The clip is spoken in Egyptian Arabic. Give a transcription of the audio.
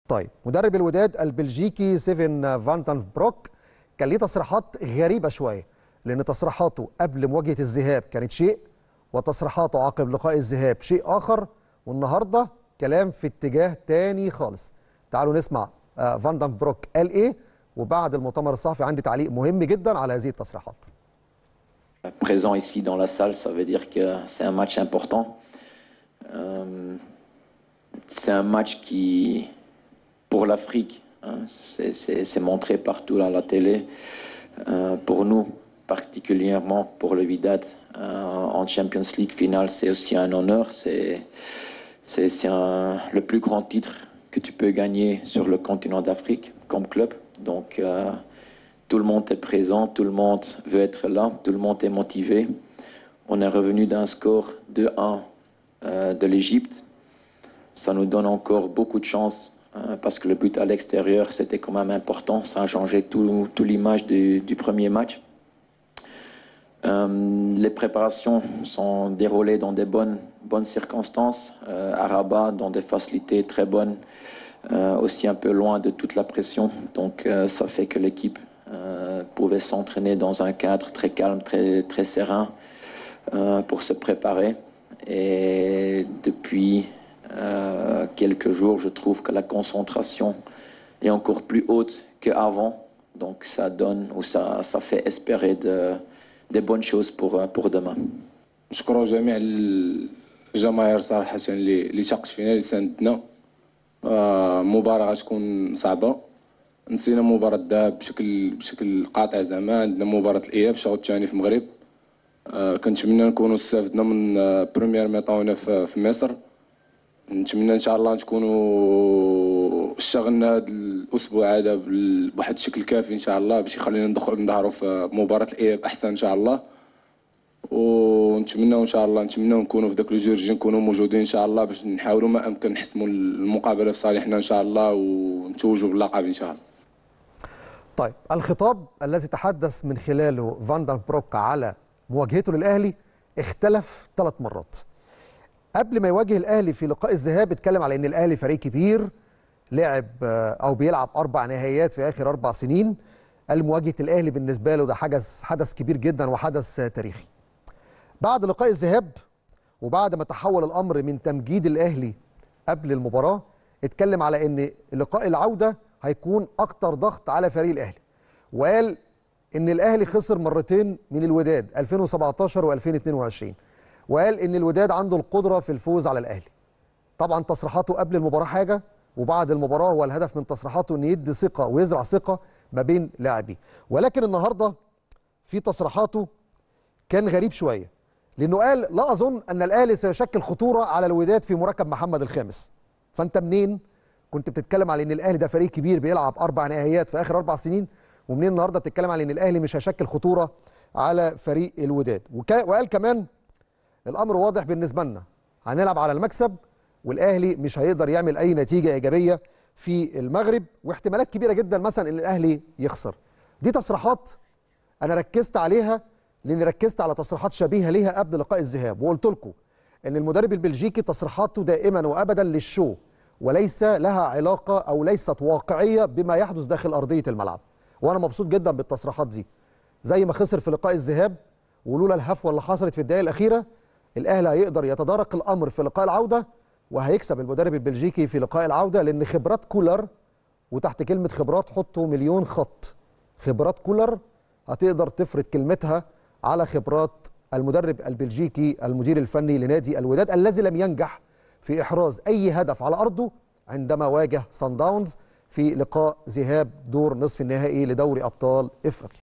طيب مدرب الوداد البلجيكي سيفن فانتن بروك كان ليه تصريحات غريبه شويه لان تصريحاته قبل مواجهه الذهاب كانت شيء وتصريحاته عقب لقاء الذهاب شيء اخر والنهارده كلام في اتجاه تاني خالص تعالوا نسمع آه، فاندن بروك قال ايه وبعد المؤتمر الصحفي عندي تعليق مهم جدا على هذه التصريحات présent ici dans la salle, ça veut dire que c'est un match important. Euh, c'est un match qui, pour l'Afrique, hein, c'est- c'est c'est montré partout à la télé. Euh, pour nous, particulièrement pour le Wydad, euh, en Champions League finale, c'est aussi un honneur. C'est c'est- c'est un- le plus grand titre que tu peux gagner sur le continent d'Afrique comme club. Donc, euh, tout le monde est présent, tout le monde veut être là, tout le monde est motivé. On est revenu d'un score 2-1 euh, de l'Égypte. Ça nous donne encore beaucoup de chance euh, parce que le but à l'extérieur, c'était quand même important. Ça a changé tout, tout l'image du, du premier match. Euh, les préparations sont déroulées dans des bonnes, bonnes circonstances. Euh, à Rabat, dans des facilités très bonnes, euh, aussi un peu loin de toute la pression. Donc euh, ça fait que l'équipe euh, pouvait s'entraîner dans un cadre très calme, très, très serein euh, pour se préparer. Et depuis euh, quelques jours, je trouve que la concentration est encore plus haute qu'avant. Donc ça donne ou ça, ça fait espérer de, des bonnes choses pour, pour demain. نشكروا جميع الجماهير صراحة اللي اللي شقت فينا اللي ساندنا آه، مباراة غتكون صعبة نسينا مباراة الذهاب بشكل بشكل قاطع زعما عندنا مباراة الإياب الشوط الثاني في المغرب آه، كنتمنى نكونوا استفدنا من آه، بريمير ميطون في في مصر نتمنى ان شاء الله تكونوا اشتغلنا هذا الاسبوع هذا بال- بواحد الشكل كافي ان شاء الله باش يخلينا ندخل نظهروا في مباراه الاياب احسن ان شاء الله ونتمنى ان شاء الله نتمنى نكونوا في ذاك الجور الجاي نكونوا موجودين ان شاء الله باش نحاولوا ما امكن نحسموا المقابله في صالحنا ان شاء الله ونتوجوا باللقب ان شاء الله طيب الخطاب الذي تحدث من خلاله فاندن بروك على مواجهته للاهلي اختلف ثلاث مرات قبل ما يواجه الاهلي في لقاء الذهاب اتكلم على ان الاهلي فريق كبير لعب آه، او بيلعب اربع نهائيات في اخر اربع سنين قال مواجهه الاهلي بالنسبه له ده حدث حدث كبير جدا وحدث آه، تاريخي بعد لقاء الذهاب وبعد ما تحول الامر من تمجيد الاهلي قبل المباراه اتكلم على ان لقاء العوده هيكون اكتر ضغط على فريق الاهلي وقال ان الاهلي خسر مرتين من الوداد 2017 و2022 وقال ان الوداد عنده القدره في الفوز على الاهلي طبعا تصريحاته قبل المباراه حاجه وبعد المباراه هو الهدف من تصريحاته ان يدي ثقه ويزرع ثقه ما بين لاعبيه ولكن النهارده في تصريحاته كان غريب شويه لانه قال لا اظن ان الاهلي سيشكل خطوره على الوداد في مركب محمد الخامس فانت منين كنت بتتكلم على ان الاهلي ده فريق كبير بيلعب اربع نهائيات في اخر اربع سنين ومنين النهارده بتتكلم على ان الاهلي مش هيشكل خطوره على فريق الوداد وكا- وقال كمان الامر واضح بالنسبه لنا هنلعب على المكسب والاهلي مش هيقدر يعمل اي نتيجه ايجابيه في المغرب واحتمالات كبيره جدا مثلا ان الاهلي يخسر دي تصريحات انا ركزت عليها لاني ركزت على تصريحات شبيهه ليها قبل لقاء الذهاب وقلت لكم ان المدرب البلجيكي تصريحاته دائما وابدا للشو وليس لها علاقه او ليست واقعيه بما يحدث داخل ارضيه الملعب وانا مبسوط جدا بالتصريحات دي زي ما خسر في لقاء الذهاب ولولا الهفوه اللي حصلت في الدقائق الاخيره الاهلي هيقدر يتدارك الامر في لقاء العوده وهيكسب المدرب البلجيكي في لقاء العوده لان خبرات كولر وتحت كلمه خبرات حطوا مليون خط خبرات كولر هتقدر تفرض كلمتها على خبرات المدرب البلجيكي المدير الفني لنادي الوداد الذي لم ينجح في احراز اي هدف على ارضه عندما واجه سان داونز في لقاء ذهاب دور نصف النهائي لدوري ابطال افريقيا